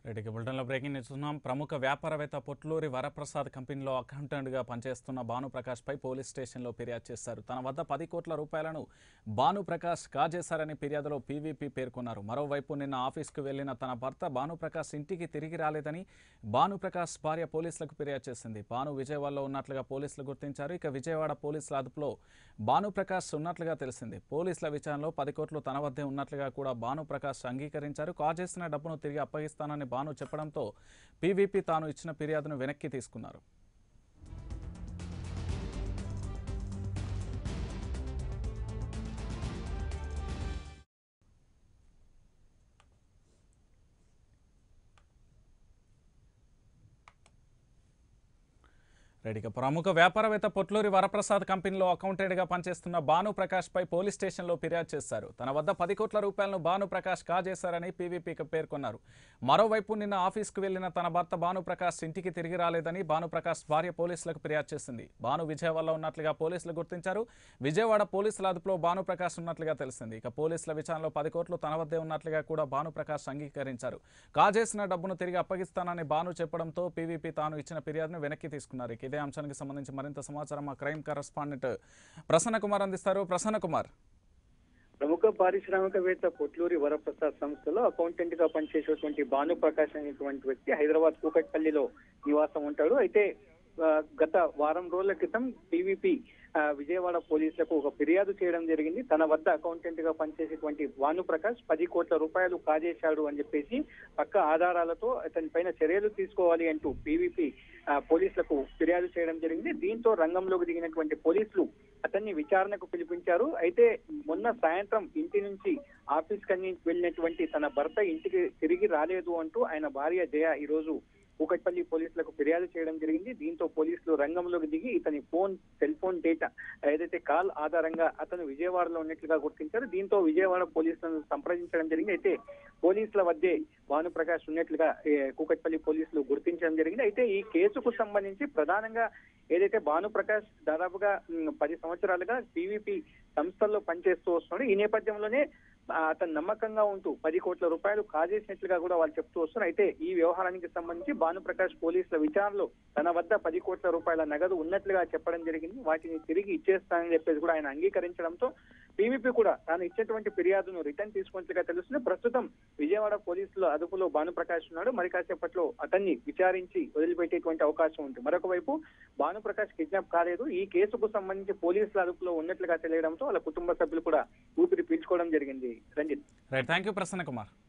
right ఇక బులెటిన్లో breaking news చూస్తున్నాం ప్రముఖ వ్యాపారవేత్త పొట్లూరి వరప్రసాద్ కంపెనీలో అకౌంటెంట్గా పనిచేస్తున్న భానుప్రకాష్పై పోలీస్ స్టేషన్లో ఫిర్యాదు చేశారు తన వద్ద పది కోట్ల రూపాయలను భానుప్రకాష్ కాజేశారని ఫిర్యాదులో పీవీపీ పేర్కొన్నారు మరోవైపు నిన్న ఆఫీస్కు వెళ్లిన తన భర్త భానుప్రకాష్ ఇంటికి తిరిగి రాలేదని భానుప్రకాష్ భార్య పోలీసులకు ఫిర్యాదు చేసింది భాను విజయవాడలో ఉన్నట్లుగా పోలీసులు గుర్తించారు ఇక విజయవాడ పోలీసుల అదుపులో భానుప్రకాష్ ఉన్నట్లుగా తెలిసింది పోలీసుల విచారణలో పది కోట్లు తన వద్దే ఉన్నట్లుగా కూడా భానుప్రకాష్ అంగీకరించారు కాజేసిన డబ్బును తిరిగి అప్పగిస్తానని భాను చెప్పడంతో పీవీపీ తాను ఇచ్చిన ఫిర్యాదును వెనక్కి తీసుకున్నారు రైట్ ఇక ప్రముఖ వ్యాపారవేత్త పొట్లూరి వరప్రసాద్ కంపెనీలో అకౌంటెంట్గా పనిచేస్తున్న భాను ప్రకాష్పై పోలీస్ స్టేషన్లో ఫిర్యాదు చేశారు తన వద్ద పది కోట్ల రూపాయలను భాను ప్రకాష్ కాజేశారని పీవీపీకి పేర్కొన్నారు మరోవైపు నిన్న ఆఫీస్కు వెళ్లిన తన భర్త భాను ప్రకాష్ ఇంటికి తిరిగి రాలేదని భాను ప్రకాష్ భార్య పోలీసులకు ఫిర్యాదు చేసింది భాను విజయవాడలో ఉన్నట్లుగా పోలీసులు గుర్తించారు విజయవాడ పోలీసుల అదుపులో భాను ప్రకాష్ ఉన్నట్లుగా తెలిసింది ఇక పోలీసుల విచారణలో పది కోట్లు తన వద్దే ఉన్నట్లుగా కూడా భాను ప్రకాష్ అంగీకరించారు కాజేసిన డబ్బును తిరిగి అప్పగిస్తానని భాను చెప్పడంతో పీవీపీ తాను ఇచ్చిన ఫిర్యాదును వెనక్కి తీసుకున్నారు ఇక ఇదే అంశానికి సంబంధించి మరింత సమాచారం మా క్రైమ్ కరస్పాండెంట్ ప్రసన్న కుమార్ అందిస్తారు ప్రసన్న కుమార్ ప్రముఖ పారిశ్రామికవేత్త పొట్లూరి వరప్రసాద్ సంస్థలో అకౌంటెంట్ గా పనిచేసేటువంటి భానుప్రకాష్ అనేటువంటి వ్యక్తి హైదరాబాద్ కూకట్పల్లిలో నివాసం ఉంటాడు అయితే ఆ, గత వారం రోజుల క్రితం టీవీపీ విజయవాడ పోలీసులకు ఒక ఫిర్యాదు చేయడం జరిగింది తన వద్ద అకౌంటెంట్ గా పనిచేసేటువంటి భానుప్రకాష్ పది కోట్ల రూపాయలు కాజేశాడు అని చెప్పేసి పక్క ఆధారాలతో అతని పైన చర్యలు తీసుకోవాలి అంటూ పీవీపీ పోలీసులకు ఫిర్యాదు చేయడం జరిగింది దీంతో రంగంలోకి దిగినటువంటి పోలీసులు అతన్ని విచారణకు పిలిపించారు అయితే మొన్న సాయంత్రం ఇంటి నుంచి ఆఫీస్ కని వెళ్ళినటువంటి తన భర్త ఇంటికి తిరిగి రాలేదు అంటూ ఆయన భార్య జయ ఈ రోజు కూకట్పల్లి పోలీసులకు ఫిర్యాదు చేయడం జరిగింది దీంతో పోలీసులు రంగంలోకి దిగి ఇతని ఫోన్ సెల్ ఫోన్ డేటా ఏదైతే కాల్ ఆధారంగా అతను విజయవాడలో ఉన్నట్లుగా గుర్తించారు దీంతో విజయవాడ పోలీసులను సంప్రదించడం జరిగింది అయితే పోలీసుల వద్దే భానుప్రకాష్ ఉన్నట్లుగా ఏ, కూకట్పల్లి పోలీసులు గుర్తించడం జరిగింది అయితే ఈ కేసుకు సంబంధించి ప్రధానంగా ఏదైతే భానుప్రకాష్ దాదాపుగా ఉమ్, పది సంవత్సరాలుగా టీవీపీ సంస్థల్లో పనిచేస్తూ వస్తున్నాడు ఈ నేపథ్యంలోనే ఆ, అతను నమ్మకంగా ఉంటూ పది కోట్ల రూపాయలు కాజేసినట్లుగా కూడా వాళ్ళు చెప్తూ వస్తున్నారు అయితే ఈ వ్యవహారానికి సంబంధించి భానుప్రకాష్ పోలీసుల విచారణలో తన వద్ద పది కోట్ల రూపాయల నగదు ఉన్నట్లుగా చెప్పడం జరిగింది వాటిని తిరిగి ఇచ్చేస్తానని చెప్పేసి కూడా ఆయన అంగీకరించడంతో పీవీపీ కూడా తాను ఇచ్చినటువంటి ఫిర్యాదును రిటర్న్ తీసుకున్నట్లుగా తెలుస్తుంది ప్రస్తుతం విజయవాడ పోలీసుల అదుపులో భానుప్రకాష్ ఉన్నాడు మరి కాసేపట్లో అతన్ని విచారించి వదిలిపెట్టేటువంటి అవకాశం ఉంది మరొక వైపు భానుప్రకాష్ కిడ్నాప్ కాలేదు ఈ కేసుకు సంబంధించి పోలీసుల అదుపులో ఉన్నట్లుగా తెలియడంతో వాళ్ళ కుటుంబ సభ్యులు కూడా ఊపిరి పీల్చుకోవడం జరిగింది Ranjith right thank you Prasanna Kumar